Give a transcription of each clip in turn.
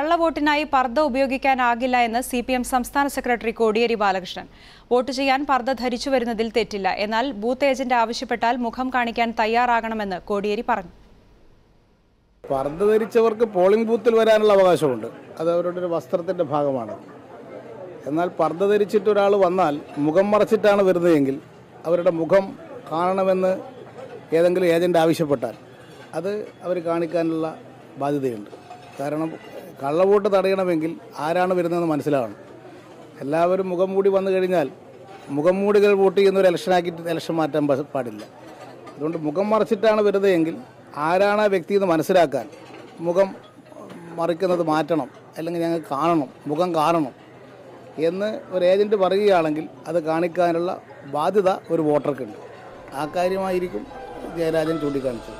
കള്ളവോട്ടിനായി പർദ്ദ ഉപയോഗിക്കാനാകില്ല എന്ന് സി പി എം സംസ്ഥാന സെക്രട്ടറി കോടിയേരി ബാലകൃഷ്ണൻ വോട്ട് ചെയ്യാൻ പർദ്ദ ധരിച്ചു വരുന്നതിൽ തെറ്റില്ല എന്നാൽ ബൂത്ത് ഏജന്റ് ആവശ്യപ്പെട്ടാൽ മുഖം കാണിക്കാൻ തയ്യാറാകണമെന്ന് കോടിയേരി പറഞ്ഞു പർദ്ദ ധരിച്ചവർക്ക് പോളിംഗ് ബൂത്തിൽ വരാനുള്ള അവകാശമുണ്ട് അത് അവരുടെ ഒരു വസ്ത്രത്തിൻ്റെ ഭാഗമാണ് എന്നാൽ പർദ്ദ ധരിച്ചിട്ട് ഒരാൾ വന്നാൽ മുഖം മറച്ചിട്ടാണ് വരുന്നതെങ്കിൽ അവരുടെ മുഖം കാണണമെന്ന് ഏതെങ്കിലും ഏജൻ്റ് ആവശ്യപ്പെട്ടാൽ അത് അവർ കാണിക്കാനുള്ള ബാധ്യതയുണ്ട് കാരണം കള്ളവോട്ട് തടയണമെങ്കിൽ ആരാണ് വരുന്നതെന്ന് മനസ്സിലാവണം എല്ലാവരും മുഖം മൂടി വന്നു കഴിഞ്ഞാൽ മുഖം മൂടികൾ വോട്ട് ചെയ്യുന്ന ഒരു ഇലക്ഷനാക്കിയിട്ട് ഇലക്ഷൻ മാറ്റാൻ പ- പാടില്ല അതുകൊണ്ട് മുഖം മറച്ചിട്ടാണ് വരുന്നതെങ്കിൽ ആരാണ് ആ വ്യക്തി എന്ന് മനസ്സിലാക്കാൻ മുഖം മറിക്കുന്നത് മാറ്റണം അല്ലെങ്കിൽ ഞങ്ങൾക്ക് കാണണം മുഖം കാണണം എന്ന് ഒരു ഏജൻറ്റ് പറയുകയാണെങ്കിൽ അത് കാണിക്കാനുള്ള ബാധ്യത ഒരു വോട്ടർക്കുണ്ട് ആ കാര്യമായിരിക്കും ജയരാജൻ ചൂണ്ടിക്കാണിച്ചത്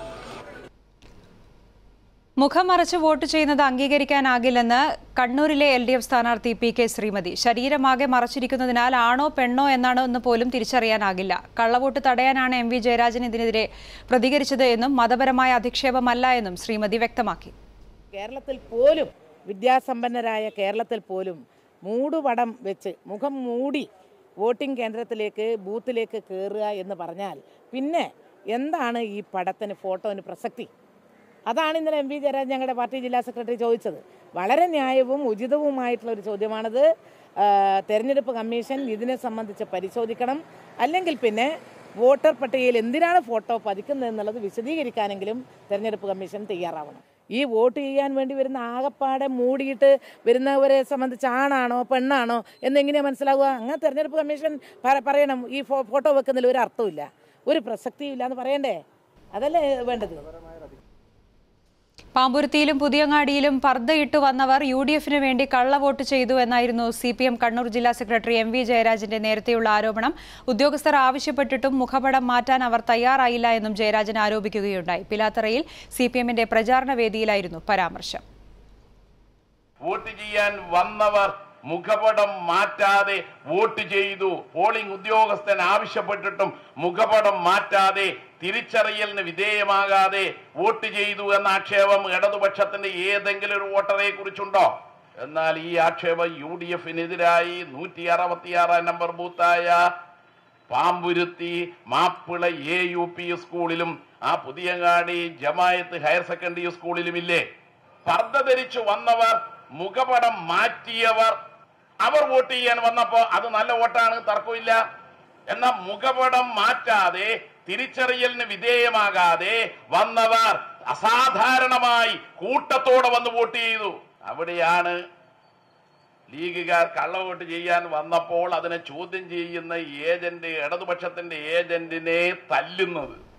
മുഖം മറച്ച് വോട്ട് ചെയ്യുന്നത് അംഗീകരിക്കാനാകില്ലെന്ന് കണ്ണൂരിലെ എൽ ഡി എഫ് സ്ഥാനാർത്ഥി പി കെ ശ്രീമതി ശരീരമാകെ മറച്ചിരിക്കുന്നതിനാൽ ആണോ പെണ്ണോ എന്നാണോ എന്ന് പോലും തിരിച്ചറിയാനാകില്ല കള്ളവോട്ട് തടയാനാണ് എം വി ജയരാജൻ ഇതിനെതിരെ പ്രതികരിച്ചത് എന്നും മതപരമായ അധിക്ഷേപമല്ല എന്നും ശ്രീമതി വ്യക്തമാക്കി കേരളത്തിൽ പോലും വിദ്യാസമ്പന്നരായ കേരളത്തിൽ പോലും മൂടുപടം വെച്ച് മുഖം മൂടി വോട്ടിംഗ് കേന്ദ്രത്തിലേക്ക് ബൂത്തിലേക്ക് കയറുക എന്ന് പറഞ്ഞാൽ പിന്നെ എന്താണ് ഈ പടത്തിന് ഫോട്ടോന് പ്രസക്തി അതാണ് ഇന്നലെ എം വി ജയരാജൻ ഞങ്ങളുടെ പാർട്ടി ജില്ലാ സെക്രട്ടറി ചോദിച്ചത് വളരെ ന്യായവും ഉചിതവുമായിട്ടുള്ള ഒരു ചോദ്യമാണത് ആ, തെരഞ്ഞെടുപ്പ് കമ്മീഷൻ ഇതിനെ സംബന്ധിച്ച് പരിശോധിക്കണം അല്ലെങ്കിൽ പിന്നെ വോട്ടർ പട്ടികയിൽ എന്തിനാണ് ഫോട്ടോ പതിക്കുന്നത് എന്നുള്ളത് വിശദീകരിക്കാനെങ്കിലും തെരഞ്ഞെടുപ്പ് കമ്മീഷൻ തയ്യാറാവണം ഈ വോട്ട് ചെയ്യാൻ വേണ്ടി വരുന്ന ആകപ്പാടെ മൂടിയിട്ട് വരുന്നവരെ സംബന്ധിച്ച് ആണാണോ പെണ്ണാണോ എന്നെങ്ങനെയാണ് മനസ്സിലാവുക അങ്ങനെ തെരഞ്ഞെടുപ്പ് കമ്മീഷൻ പറ- പറയണം ഈ ഫോ- ഫോട്ടോ വെക്കുന്നതിൽ ഒരു അർത്ഥമില്ല ഒരു പ്രസക്തിയും ഇല്ല എന്ന് പറയണ്ടേ അതല്ലേ വേണ്ടത് പാമ്പുരുത്തിയിലും പുതിയങ്ങാടിയിലും പർദ്ദയിട്ട് വന്നവർ യു ഡി എഫിന് വേണ്ടി കള്ളവോട്ട് ചെയ്തു എന്നായിരുന്നു സി പി എം കണ്ണൂർ ജില്ലാ സെക്രട്ടറി എം വി ജയരാജന്റെ നേരത്തെയുള്ള ആരോപണം ഉദ്യോഗസ്ഥർ ആവശ്യപ്പെട്ടിട്ടും മുഖപടം മാറ്റാൻ അവർ തയ്യാറായില്ല എന്നും ജയരാജൻ ആരോപിക്കുകയുണ്ടായി പിലാത്തറയിൽ സി പി എമ്മിന്റെ പ്രചാരണ വേദിയിലായിരുന്നു പരാമർശം വോട്ട് ചെയ്യാൻ വന്നവർ മുഖപടം മാറ്റാതെ വോട്ട് ചെയ്തു പോളിംഗ് ഉദ്യോഗസ്ഥൻ ആവശ്യപ്പെട്ടിട്ടും മുഖപടം മാറ്റാതെ തിരിച്ചറിയലിന് വിധേയമാകാതെ വോട്ട് ചെയ്തു എന്ന ആക്ഷേപം ഇടതുപക്ഷത്തിന്റെ ഏതെങ്കിലും ഒരു വോട്ടറെ കുറിച്ചുണ്ടോ എന്നാൽ ഈ ആക്ഷേപം യു ഡി എഫിനെതിരായി നൂറ്റി അറുപത്തിയാറാം നമ്പർ ബൂത്തായ Pamburuthi Mappila A U P സ്കൂളിലും ആ പുതിയങ്ങാടി ജമായത്ത് ഹയർ സെക്കൻഡറി സ്കൂളിലുമില്ലേ പർദ്ദ ധരിച്ചു വന്നവർ മുഖപടം മാറ്റിയവർ അവർ വോട്ട് ചെയ്യാൻ വന്നപ്പോ അത് നല്ല വോട്ടാണ് തർക്കമില്ല എന്നാൽ മുഖപടം മാറ്റാതെ തിരിച്ചറിയലിന് വിധേയമാകാതെ വന്നവർ അസാധാരണമായി കൂട്ടത്തോടെ വന്ന് വോട്ട് ചെയ്തു അവിടെയാണ് ലീഗുകാർ കള്ളവോട്ട് ചെയ്യാൻ വന്നപ്പോൾ അതിനെ ചോദ്യം ചെയ്യുന്ന ഏജന്റ് ഇടതുപക്ഷത്തിന്റെ ഏജന്റിനെ തല്ലുന്നത്